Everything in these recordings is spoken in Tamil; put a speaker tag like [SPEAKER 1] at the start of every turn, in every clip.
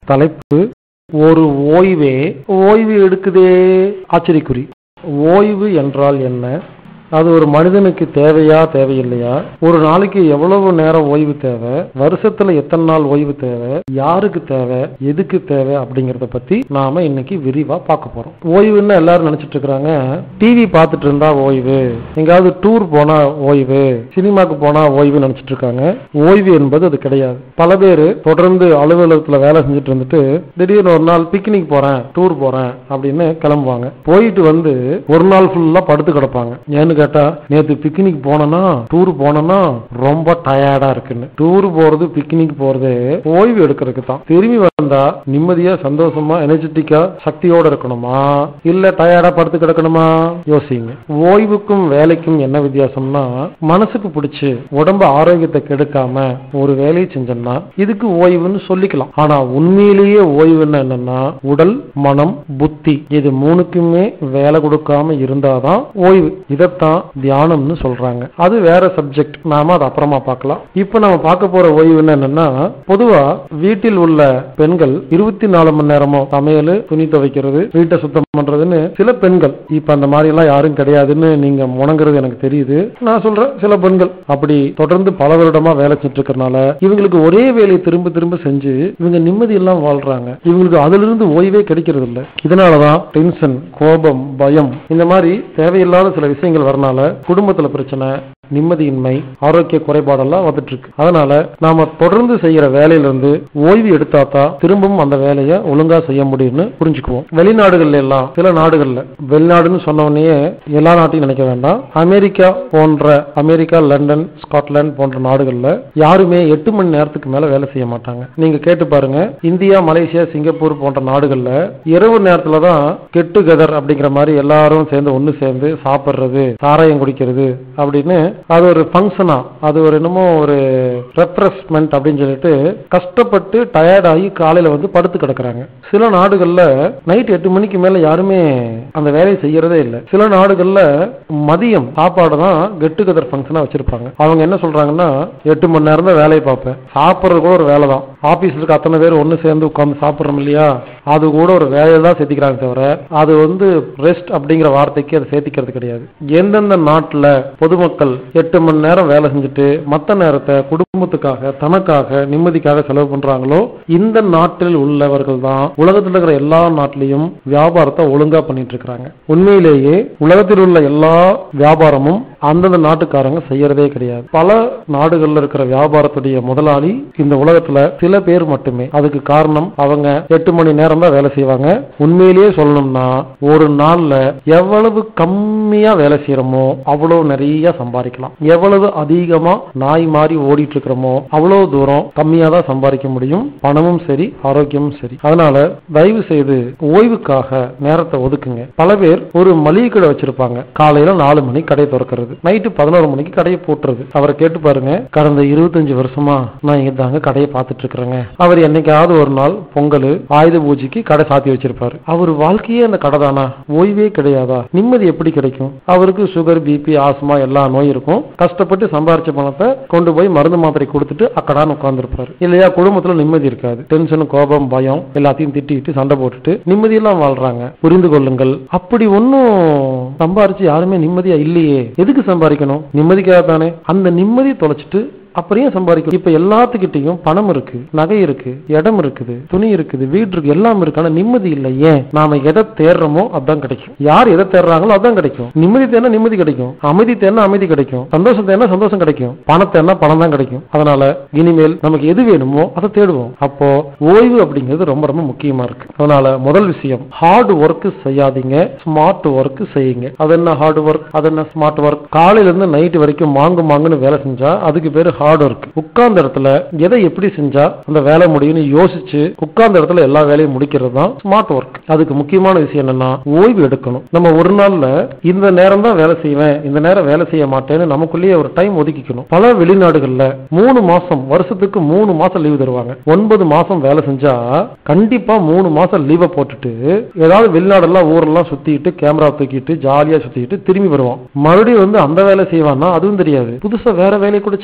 [SPEAKER 1] தலைப்பு ஒரு ஓய்வே ஓய்வு எடுக்குதே ஆச்சரியக்குறி ஓய்வு என்றால் என்ன அது ஒரு மனிதனுக்கு தேவையா தேவையில்லையா ஒரு நாளைக்கு எவ்வளவு நேரம் ஓய்வு தேவை வருஷத்துல எத்தனை நாள் ஓய்வு தேவை யாருக்கு தேவை எதுக்கு தேவை அப்படிங்கறத பத்தி நாம இன்னைக்கு விரிவா பார்க்க போறோம் ஓய்வுன்னு எல்லாரும் நினைச்சிட்டு இருக்காங்க டிவி பார்த்துட்டு இருந்தா ஓய்வு எங்காவது டூர் போனா ஓய்வு சினிமாக்கு போனா ஓய்வு நினைச்சிட்டு இருக்காங்க ஓய்வு என்பது அது கிடையாது பல பேர் தொடர்ந்து அலுவலகத்துல வேலை செஞ்சுட்டு இருந்துட்டு திடீர்னு ஒரு நாள் பிக்னிக் போறேன் டூர் போறேன் அப்படின்னு கிளம்புவாங்க போயிட்டு வந்து ஒரு நாள் ஃபுல்லா படுத்து கிடப்பாங்க ஏன்னு கேட்டா நேத்து பிக்னிக் போனனா டூர் போனனா ரொம்ப டயர்டா இருக்குன்னு டூர் போறது பிக்னிக் போறது ஓய்வு எடுக்கிறதுக்கு தான் திரும்பி வந்தா நிம்மதியா சந்தோஷமா எனர்ஜெட்டிக்கா சக்தியோட இருக்கணுமா இல்ல டயர்டா படுத்து கிடக்கணுமா யோசிங்க ஓய்வுக்கும் வேலைக்கும் என்ன வித்தியாசம்னா மனசுக்கு பிடிச்சு உடம்பு ஆரோக்கியத்தை கெடுக்காம ஒரு வேலையை செஞ்சோம்னா இதுக்கு ஓய்வுன்னு சொல்லிக்கலாம் ஆனா உண்மையிலேயே ஓய்வுன்னு என்னன்னா உடல் மனம் புத்தி இது மூணுக்குமே வேலை கொடுக்காம இருந்தாதான் ஓய்வு இதைத்தான் தியானம்னு சொல்றாங்க அது வேற சப்ஜெக்ட் நாம அதை அப்புறமா பார்க்கலாம் இப்ப நம்ம பார்க்க போற ஓய்வுன்னு என்னன்னா பொதுவா வீட்டில் உள்ள பெண்கள் இருபத்தி நாலு மணி நேரமும் சமையல் துணி துவைக்கிறது வீட்டை சுத்தம் பண்றதுன்னு சில பெண்கள் இப்ப அந்த மாதிரி எல்லாம் யாரும் கிடையாதுன்னு நீங்க முணங்குறது எனக்கு தெரியுது நான் சொல்றேன் சில பெண்கள் அப்படி தொடர்ந்து பல வருடமா வேலை செஞ்சுட்டு இருக்கறனால இவங்களுக்கு ஒரே வேலையை திரும்ப திரும்ப செஞ்சு இவங்க நிம்மதி எல்லாம் வாழ்றாங்க இவங்களுக்கு அதுல இருந்து ஓய்வே கிடைக்கிறது இல்ல இதனாலதான் டென்ஷன் கோபம் பயம் இந்த மாதிரி தேவையில்லாத சில விஷயங்கள் வரனால குடும்பத்துல பிரச்சனை நிம்மதியின்மை ஆரோக்கிய குறைபாடெல்லாம் வந்துட்டு இருக்கு அதனால நாம தொடர்ந்து செய்யற வேலையில இருந்து ஓய்வு எடுத்தாதான் திரும்பவும் அந்த வேலையை ஒழுங்கா செய்ய முடியும்னு புரிஞ்சுக்குவோம் வெளிநாடுகள்ல எல்லாம் சில நாடுகள்ல வெளிநாடுன்னு சொன்ன உடனே எல்லா நாட்டையும் நினைக்க வேண்டாம் அமெரிக்கா போன்ற அமெரிக்கா லண்டன் ஸ்காட்லாந்து போன்ற நாடுகள்ல யாருமே எட்டு மணி நேரத்துக்கு மேல வேலை செய்ய மாட்டாங்க நீங்க கேட்டு பாருங்க இந்தியா மலேசியா சிங்கப்பூர் போன்ற நாடுகள்ல இரவு நேரத்துல தான் கெட் டுகெதர் அப்படிங்கிற மாதிரி எல்லாரும் சேர்ந்து ஒண்ணு சேர்ந்து சாப்பிடுறது சாராயம் குடிக்கிறது அப்படின்னு அது ஒரு ஃபங்க்ஷனா அது ஒரு என்னமோ ஒரு ரெஃப்ரெஷ்மெண்ட் அப்படின்னு சொல்லிட்டு கஷ்டப்பட்டு டயர்ட் ஆகி காலையில வந்து படுத்து கிடக்குறாங்க சில நாடுகள்ல நைட் எட்டு மணிக்கு மேல யாருமே அந்த வேலையை செய்யறதே இல்லை சில நாடுகள்ல மதியம் சாப்பாடு தான் கெட் டுகெதர் ஃபங்க்ஷனா வச்சிருப்பாங்க அவங்க என்ன சொல்றாங்கன்னா எட்டு மணி நேரம் தான் வேலையை பார்ப்பேன் சாப்பிடுறது கூட ஒரு வேலை தான் ஆபீஸ்ல இருக்க அத்தனை பேர் ஒண்ணு சேர்ந்து உட்கார்ந்து சாப்பிடுறோம் இல்லையா அது கூட ஒரு வேலையை தான் சேர்த்திக்கிறாங்க தவிர அது வந்து ரெஸ்ட் அப்படிங்கிற வார்த்தைக்கு அதை சேர்த்திக்கிறது கிடையாது எந்தெந்த நாட்டுல பொதுமக்கள் எட்டு மணி நேரம் வேலை செஞ்சுட்டு மத்த நேரத்தை குடும்பத்துக்காக தனக்காக நிம்மதிக்காக செலவு பண்றாங்களோ இந்த நாட்டில் உள்ளவர்கள் தான் உலகத்தில் இருக்கிற எல்லா நாட்டிலையும் வியாபாரத்தை ஒழுங்கா பண்ணிட்டு இருக்கிறாங்க உண்மையிலேயே உலகத்தில் உள்ள எல்லா வியாபாரமும் அந்தந்த நாட்டுக்காரங்க செய்யறதே கிடையாது பல நாடுகள்ல இருக்கிற வியாபாரத்துடைய முதலாளி இந்த உலகத்துல சில பேர் மட்டுமே அதுக்கு காரணம் அவங்க எட்டு மணி நேரம் தான் வேலை செய்வாங்க உண்மையிலேயே சொல்லணும்னா ஒரு நாள்ல எவ்வளவு கம்மியா வேலை செய்யறோமோ அவ்வளவு நிறைய சம்பாதிக்கலாம் எவ்வளவு அதிகமா நாய் மாதிரி ஓடிட்டு இருக்கிறோமோ அவ்வளவு தூரம் கம்மியா தான் சம்பாதிக்க முடியும் பணமும் சரி ஆரோக்கியமும் சரி அதனால தயவு செய்து ஓய்வுக்காக நேரத்தை ஒதுக்குங்க பல பேர் ஒரு மளிகை கடை வச்சிருப்பாங்க காலையில நாலு மணி கடை திறக்கிறது நைட்டு பதினோரு மணிக்கு கடையை போட்டுறது அவரை கேட்டு பாருங்க கடந்த இருபத்தஞ்சு வருஷமா நான் இங்க தாங்க கடையை பார்த்துட்டு இருக்கிறேங்க அவர் என்னைக்காவது ஒரு நாள் பொங்கல் ஆயுத பூஜைக்கு கடை சாத்தி வச்சிருப்பாரு அவர் வாழ்க்கையே அந்த கடை தானா ஓய்வே கிடையாதா நிம்மதி எப்படி கிடைக்கும் அவருக்கு சுகர் பிபி ஆஸ்மா எல்லா நோய் இருக்கும் கஷ்டப்பட்டு சம்பாரிச்ச பணத்தை கொண்டு போய் மருந்து மாத்திரை கொடுத்துட்டு அக்கடான்னு உட்கார்ந்துருப்பாரு இல்லையா குடும்பத்துல நிம்மதி இருக்காது டென்ஷன் கோபம் பயம் எல்லாத்தையும் திட்டிட்டு சண்டை போட்டுட்டு நிம்மதியெல்லாம் வாழ்றாங்க புரிந்து கொள்ளுங்கள் அப்படி ஒன்னும் சம்பாரிச்சு யாருமே நிம்மதியா இல்லையே எதுக்கு சம்பாதிக்கணும் நிம்மதிக்காக தானே அந்த நிம்மதி தொலைச்சிட்டு அப்புறம் ஏன் சம்பாதிக்கணும் இப்ப எல்லாத்துக்கிட்டையும் பணம் இருக்கு நகை இருக்கு இடம் இருக்குது துணி இருக்குது வீடு இருக்கு எல்லாம் இருக்கு ஆனா நிம்மதி இல்லை ஏன் நாம எதை தேடுறோமோ அதான் கிடைக்கும் யார் எதை தேடுறாங்களோ அதான் கிடைக்கும் நிம்மதி தேனா நிம்மதி கிடைக்கும் அமைதி தேனா அமைதி கிடைக்கும் சந்தோஷம் தேனா சந்தோஷம் கிடைக்கும் பணத்தேனா பணம் தான் கிடைக்கும் அதனால இனிமேல் நமக்கு எது வேணுமோ அதை தேடுவோம் அப்போ ஓய்வு அப்படிங்கிறது ரொம்ப ரொம்ப முக்கியமா இருக்கு அதனால முதல் விஷயம் ஹார்ட் ஒர்க் செய்யாதீங்க ஸ்மார்ட் ஒர்க் செய்யுங்க அது என்ன ஹார்ட் ஒர்க் அது என்ன ஸ்மார்ட் ஒர்க் காலையில இருந்து நைட் வரைக்கும் மாங்கு மாங்குன்னு வேலை செஞ்சா அதுக்கு பேரு ஹார்ட் ஒர்க் உட்கார்ந்த இடத்துல எதை எப்படி செஞ்சா அந்த வேலை முடியும்னு யோசிச்சு உட்கார்ந்த இடத்துல எல்லா வேலையும் முடிக்கிறது தான் ஸ்மார்ட் ஒர்க் அதுக்கு முக்கியமான விஷயம் என்னன்னா ஓய்வு எடுக்கணும் நம்ம ஒரு நாள்ல இந்த நேரம் தான் வேலை செய்வேன் இந்த நேரம் வேலை செய்ய மாட்டேன்னு நமக்குள்ளேயே ஒரு டைம் ஒதுக்கிக்கணும் பல வெளிநாடுகள்ல மூணு மாசம் வருஷத்துக்கு மூணு மாசம் லீவு தருவாங்க ஒன்பது மாசம் வேலை செஞ்சா கண்டிப்பா மூணு மாசம் லீவை போட்டுட்டு ஏதாவது வெளிநாடெல்லாம் ஊரெல்லாம் சுத்திட்டு கேமரா தூக்கிட்டு ஜாலியா சுத்திட்டு திரும்பி வருவான் மறுபடியும் வந்து அந்த வேலை செய்வான்னா அதுவும் தெரியாது புதுசா வேற வேலையை கூட செய்வாங்க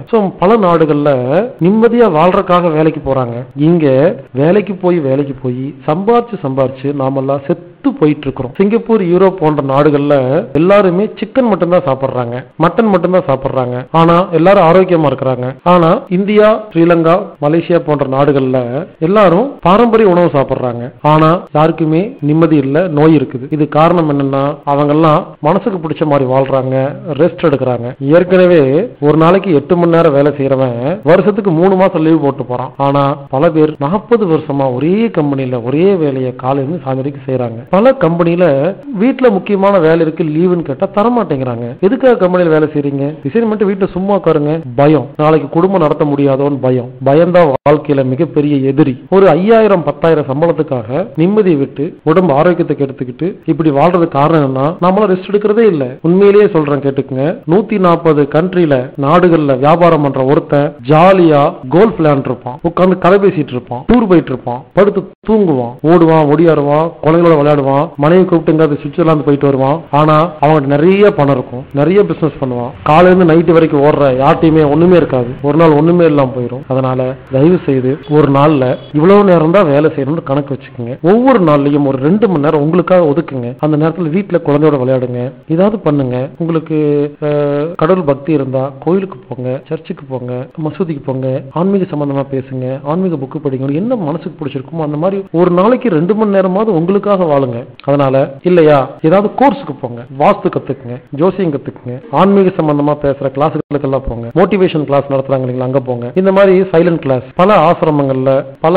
[SPEAKER 1] சோ பல நாடுகள்ல நிம்மதியா வாழ்றதுக்காக வேலைக்கு போறாங்க இங்க வேலைக்கு போய் வேலைக்கு போய் சம்பாரிச்சு சம்பாரிச்சு நாமெல்லாம் செத்து போயிட்டு இருக்கிறோம் சிங்கப்பூர் யூரோப் போன்ற நாடுகள்ல எல்லாருமே சிக்கன் மட்டும் தான் சாப்பிடுறாங்க மட்டன் மட்டும் தான் சாப்பிடுறாங்க ஆனா எல்லாரும் ஆரோக்கியமா இருக்கிறாங்க ஆனா இந்தியா ஸ்ரீலங்கா மலேசியா போன்ற நாடுகள்ல எல்லாரும் பாரம்பரிய உணவு சாப்பிடுறாங்க ஆனா யாருக்குமே நிம்மதி இல்ல நோய் இருக்குது இது காரணம் என்னன்னா அவங்க எல்லாம் மனசுக்கு பிடிச்ச மாதிரி வாழ்றாங்க ரெஸ்ட் எடுக்கிறாங்க ஏற்கனவே ஒரு நாளைக்கு எட்டு மணி நேரம் வேலை செய்யறவன் வருஷத்துக்கு மூணு மாசம் லீவ் போட்டு போறான் ஆனா பல பேர் நாற்பது வருஷமா ஒரே கம்பெனில ஒரே வேலையை காலையில இருந்து சாயந்தரம் வரைக்கும் செய்யறாங்க பல கம்பெனில வீட்டுல முக்கியமான வேலை இருக்கு லீவுன்னு கேட்டா தர மாட்டேங்கிறாங்க எதுக்காக கம்பெனில வேலை செய்றீங்க டிசைன் மட்டும் வீட்டுல சும்மா உட்காருங்க பயம் நாளைக்கு குடும்பம் நடத்த முடியாதோன்னு பயம் பயம்தான் வாழ்க்கையில மிகப்பெரிய எதிரி ஒரு ஐயாயிரம் பத்தாயிரம் சம்பளத்துக்காக நிம்மதியை விட்டு உடம்பு ஆரோக்கியத்தை கெடுத்துக்கிட்டு இப்படி வாழ்றதுக்கு காரணம் என்னன்னா நம்மளாம் ரெஸ்ட் எடுக்கிறதே இல்ல உண்மையிலேயே சொல்றேன் கேட்டுக்குங்க நூத்தி நாற்பது கண்ட்ரில நாடுகள்ல வியாபாரம் பண்ற ஒருத்தன் ஜாலியா கோல்ஃப் விளையாண்டு இருப்பான் உட்கார்ந்து கதை பேசிட்டு இருப்பான் டூர் போயிட்டு இருப்பான் படுத்து தூங்குவான் ஓடுவான் ஒடியாடுவான் குழந்தைகளோட விளையாடுவான் மனைவி கூப்பிட்டு எங்காவது சுவிட்சர்லாந்து போயிட்டு வருவான் ஆனா அவன்கிட்ட நிறைய பணம் இருக்கும் நிறைய பிசினஸ் பண்ணுவான் காலையில இருந்து நைட்டு வரைக்கும் ஓடுற யார்ட்டையுமே ஒண்ணுமே இருக்காது ஒரு நாள் ஒண்ணுமே இல்லாம போயிடும் அதனால தயவு செய்து ஒரு நாள்ல இவ்வளவு நேரம் தான் வேலை செய்யணும்னு கணக்கு வச்சுக்கோங்க ஒவ்வொரு நாள்லயும் ஒரு ரெண்டு மணி நேரம் உங்களுக்காக ஒதுக்குங்க அந்த நேரத்துல வீட்டுல குழந்தையோட விளையாடுங்க ஏதாவது பண்ணுங்க உங்களுக்கு அஹ், கடவுள் பக்தி இருந்தா கோயிலுக்கு போங்க சர்ச்சுக்கு போங்க மசூதிக்கு போங்க ஆன்மீக சம்பந்தமா பேசுங்க ஆன்மீக புக்கு படிங்க உங்களுக்கு என்ன மனசுக்கு பிடிச்சிருக்குமோ அந்த மாதிரி ஒரு நாளைக்கு ரெண்டு மணி நேரமாவது உங்களுக்காக வாழுங்க அதனால இல்லையா ஏதாவது கோர்ஸுக்கு போங்க வாஸ்து கத்துக்குங்க ஜோசியம் கத்துக்குங்க ஆன்மீக சம்பந்தமா பேசுற கிளாஸுகளுக்கு எல்லாம் போங்க மோட்டிவேஷன் கிளாஸ் நடத்துறாங்க இல்லைங்களா அங்க போங்க இந்த மாதிரி சைலண்ட் கிளாஸ் பல ஆசிரமங்கள்ல பல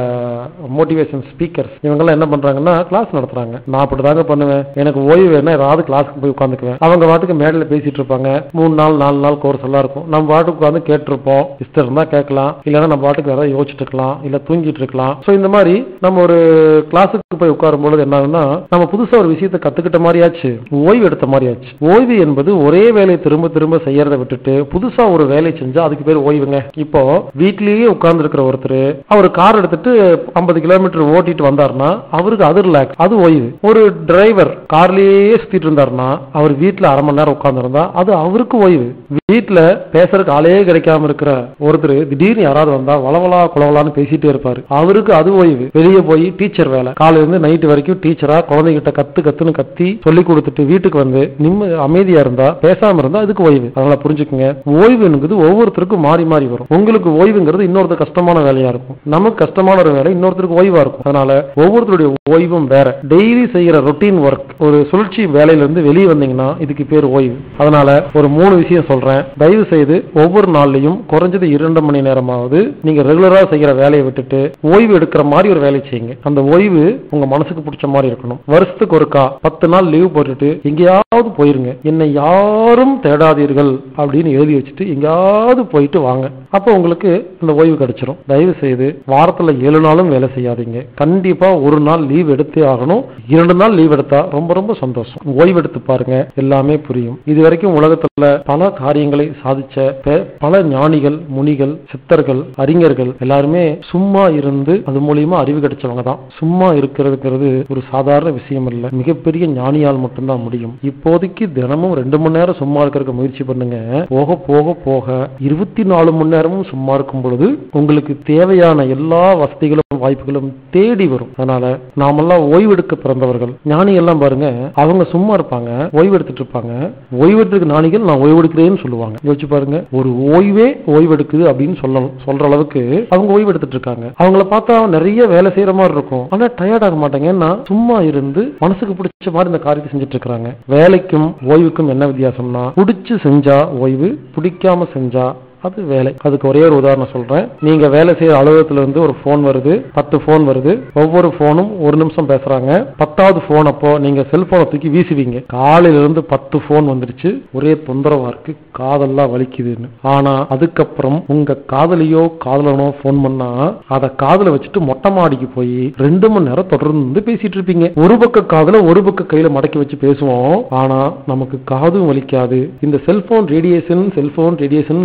[SPEAKER 1] மோட்டிவேஷன் ஸ்பீக்கர்ஸ் இவங்கெல்லாம் என்ன பண்றாங்கன்னா கிளாஸ் நடத்துறாங்க நான் அப்படிதாங்க பண்ணுவேன் எனக்கு ஓய்வு வேணா ஏதாவது கிளாஸ்க்கு போய் உட்காந்துக்குவேன் அவங்க பாட்டுக்கு மேடையில பேசிட்டு இருப்பாங்க மூணு நாள் நாலு நாள் கோர்ஸ் எல்லாம் இருக்கும் நம்ம பாட்டுக்கு உட்காந்து கேட்டிருப்போம் இஷ்டம் இருந்தா கேட்கலாம் இல்லைன்னா நம்ம பாட்டுக்கு வேற யோசிச்சுட்டு இருக்கலாம் இல்ல தூங்கிட்டு இருக்கலாம் சோ இந்த மாதிரி நம்ம ஒரு கிளாஸுக்கு போய் உட்காரும் பொழுது என்ன ஆகும்னா நம்ம புதுசா ஒரு விஷயத்தை கத்துக்கிட்ட மாதிரியாச்சு ஓய்வு எடுத்த மாதிரியாச்சு ஓய்வு என்பது ஒரே வேலையை திரும்ப திரும்ப செய்யறதை விட்டுட்டு புதுசா ஒரு வேலை செஞ்சா அதுக்கு பேர் ஓய்வுங்க இப்போ வீட்லயே உட்கார்ந்து இருக்கிற ஒருத்தர் அவர் கார் எடுத்துட்டு ஐம்பது கிலோமீட்டர் ஓட்டிட்டு வந்தாருன்னா அவருக்கு அது ரிலாக்ஸ் அது ஓய்வு ஒரு டிரைவர் கார்லயே சுத்திட்டு இருந்தாருன்னா அவர் வீட்டுல அரை மணி நேரம் உட்கார்ந்து அது அவருக்கு ஓய்வு வீட்டுல பேசுறதுக்கு ஆளே கிடைக்காம இருக்கிற ஒருத்தர் திடீர்னு யாராவது வந்தா வளவலா குளவலான்னு பேசிட்டே இருப்பாரு அவருக்கு அது ஓய்வு வெளியே போய் டீச்சர் வேலை காலையில இருந்து நைட்டு வரைக்கும் டீச்சரா குழந்தைகிட்ட கத்து கத்துன்னு கத்தி சொல்லி கொடுத்துட்டு வீட்டுக்கு வந்து நிம்ம அமைதியா இருந்தா பேசாம இருந்தா அதுக்கு ஓய்வு அதனால புரிஞ்சுக்குங்க ஓய்வுங்கிறது ஒவ்வொருத்தருக்கும் மாறி மாறி வரும் உங்களுக்கு ஓய்வுங்கிறது இன்னொருத்தர் கஷ்டமான வேலையா இருக்கும் நமக்கு கஷ்டமான ஒரு வேலை இன்னொருத்தருக்கு ஓய்வா இருக்கும் அதனால ஒவ்வொருத்தருடைய ஓய்வும் வேற டெய்லி செய்யற ரொட்டீன் ஒர்க் ஒரு சுழற்சி வேலையில இருந்து வெளியே வந்தீங்கன்னா இதுக்கு பேர் ஓய்வு அதனால ஒரு மூணு விஷயம் சொல்றேன் தயவு செய்து ஒவ்வொரு நாள்லயும் குறைஞ்சது இரண்டு மணி நேரமாவது நீங்க ரெகுலரா செய்யற வேலையை விட்டுட்டு ஓய்வு எடுக்கிற மாதிரி ஒரு வேலை செய்யுங்க அந்த ஓய்வு உங்க மனசுக்கு பிடிச்ச மாதிரி இருக்கணும் வருஷத்துக்கு ஒருக்கா பத்து நாள் லீவ் போட்டுட்டு எங்கேயாவது போயிருங்க என்னை யாரும் தேடாதீர்கள் அப்படின்னு எழுதி வச்சுட்டு எங்கேயாவது போயிட்டு வாங்க அப்போ உங்களுக்கு அந்த ஓய்வு கிடைச்சிரும் தயவு செய்து வாரத்துல ஏழு நாளும் வேலை செய்யாதீங்க கண்டிப்பா ஒரு நாள் லீவ் எடுத்தே ஆகணும் இரண்டு நாள் லீவ் எடுத்தா ரொம்ப ரொம்ப சந்தோஷம் ஓய்வு எடுத்து பாருங்க எல்லாமே புரியும் இது வரைக்கும் உலகத்துல பல காரியங்களை சாதிச்ச ப- பல ஞானிகள் முனிகள் சித்தர்கள் அறிஞர்கள் எல்லாருமே சும்மா இருந்து அது மூலியமா அறிவு கிடைச்சவங்க தான் சும்மா இருக்கிறதுங்கிறது ஒரு சாதாரண விஷயம் இல்ல மிகப்பெரிய ஞானியால் மட்டும்தான் முடியும் இப்போதைக்கு தினமும் ரெண்டு மணி நேரம் சும்மா இருக்கிறதுக்கு முயற்சி பண்ணுங்க போக போக போக இருபத்தி நாலு மணி நேரமும் சும்மா இருக்கும் பொழுது உங்களுக்கு தேவையான எல்லா வசதிகளும் வாய்ப்புகளும் தேடி வரும் அதனால நாமெல்லாம் ஓய்வெடுக்க பிறந்தவர்கள் ஞானி எல்லாம் பாருங்க அவங்க சும்மா இருப்பாங்க ஓய்வு எடுத்துட்டு இருப்பாங்க ஓய்வெடுக்க ஞானிகள் நான் ஓய்வெடுக்கிறேன்னு சொல்லுவாங்க யோசிச்சு பாருங்க ஒரு ஓய்வே ஓய்வெடுக்குது அப்படின்னு சொல்ல சொல்ற அளவுக்கு அவங்க ஓய்வு எடுத்துட்டு இருக்காங்க அவங்கள பார்த்தா நிறைய வேலை செய்யற மாதிரி இருக்கும் ஆனா டயர்ட் ஆக மாட்டாங்க ஏன்னா சும்மா இருந்து மனசுக்கு பிடிச்ச மாதிரி இந்த காரியத்தை செஞ்சுட்டு இருக்காங்க வேலைக்கும் ஓய்வுக்கும் என்ன வித்தியாசம்னா பிடிச்சு செஞ்சா ஓய்வு பிடிக்காம செஞ்சா அது வேலை அதுக்கு ஒரே ஒரு உதாரணம் சொல்றேன் நீங்க வேலை செய்யற அலுவலகத்துல இருந்து ஒரு போன் வருது பத்து போன் வருது ஒவ்வொரு போனும் ஒரு நிமிஷம் பேசுறாங்க பத்தாவது போன் அப்போ நீங்க செல்போனை தூக்கி வீசுவீங்க காலையில இருந்து பத்து போன் வந்துருச்சு ஒரே தொந்தரவா இருக்கு காதெல்லாம் வலிக்குதுன்னு ஆனா அதுக்கப்புறம் உங்க காதலியோ காதலனோ போன் பண்ணா அத காதுல வச்சுட்டு மொட்டை மாடிக்கு போய் ரெண்டு மணி நேரம் தொடர்ந்து பேசிட்டு இருப்பீங்க ஒரு பக்க காதுல ஒரு பக்க கையில மடக்கி வச்சு பேசுவோம் ஆனா நமக்கு காதும் வலிக்காது இந்த செல்போன் ரேடியேஷன் செல்போன் ரேடியேஷன் சொல்றாங்களே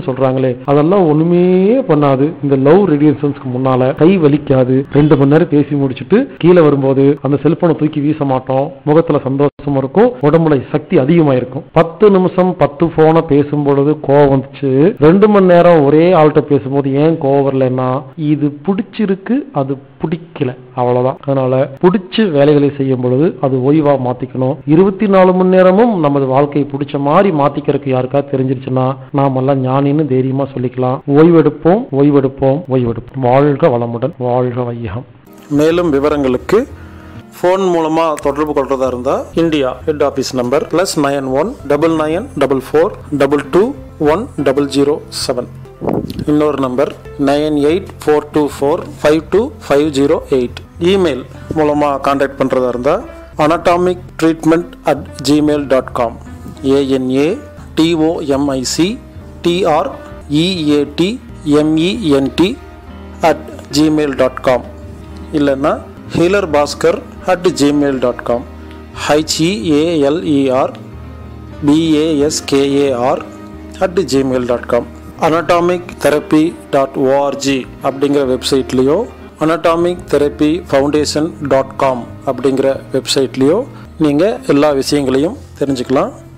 [SPEAKER 1] சொல்றீங்களே அதெல்லாம் ஒண்ணுமே பண்ணாது இந்த லவ் ரேடியேஷன்ஸ்க்கு முன்னால கை வலிக்காது ரெண்டு மணி நேரம் பேசி முடிச்சுட்டு கீழே வரும்போது அந்த செல்போனை தூக்கி வீச மாட்டோம் முகத்துல சந்தோஷம் இருக்கும் உடம்புல சக்தி அதிகமா இருக்கும் பத்து நிமிஷம் பத்து போனை பேசும் பொழுது கோவம் வந்துச்சு ரெண்டு மணி நேரம் ஒரே ஆள்கிட்ட பேசும்போது ஏன் கோவம் வரலன்னா இது பிடிச்சிருக்கு அது பிடிக்கல அவ்வளவுதான் அதனால பிடிச்சு வேலைகளை செய்யும் பொழுது அது ஓய்வா மாத்திக்கணும் இருபத்தி நாலு மணி நேரமும் நமது வாழ்க்கையை பிடிச்ச மாதிரி மாத்திக்கிறதுக்கு யாருக்கா தெரிஞ்சிருச்சுன்னா நாமெல்லாம் ஞானின்னு தைரியமா சொல்லிக்கலாம் ஓய்வெடுப்போம் ஓய்வெடுப்போம் ஓய்வெடுப்போம் வாழ்க வளமுடன் வாழ்க வையகம்
[SPEAKER 2] மேலும் விவரங்களுக்கு ஃபோன் மூலமாக தொடர்பு கொள்றதா இருந்தால் India head office number plus nine one double nine double four double two one double zero seven இன்னொரு number nine eight four two four five two five zero eight email மூலமாக காண்டாக்ட் பண்ணுறதா இருந்தால் anatomic treatment at Gmail dot com A N A T O M I C T R E A T M E N T at Gmail dot com இல்லைன்னா healer Bhaskar at Gmail dot com H E A L E R B A S K A R at Gmail dot com anatomic therapy dot O R G அப்படிங்கிற வெப்சைட்லேயோ anatomic therapy foundation dot com அப்படிங்கிற வெப்சைட்லேயோ நீங்கள் எல்லா விஷயங்களையும் தெரிஞ்சுக்கலாம்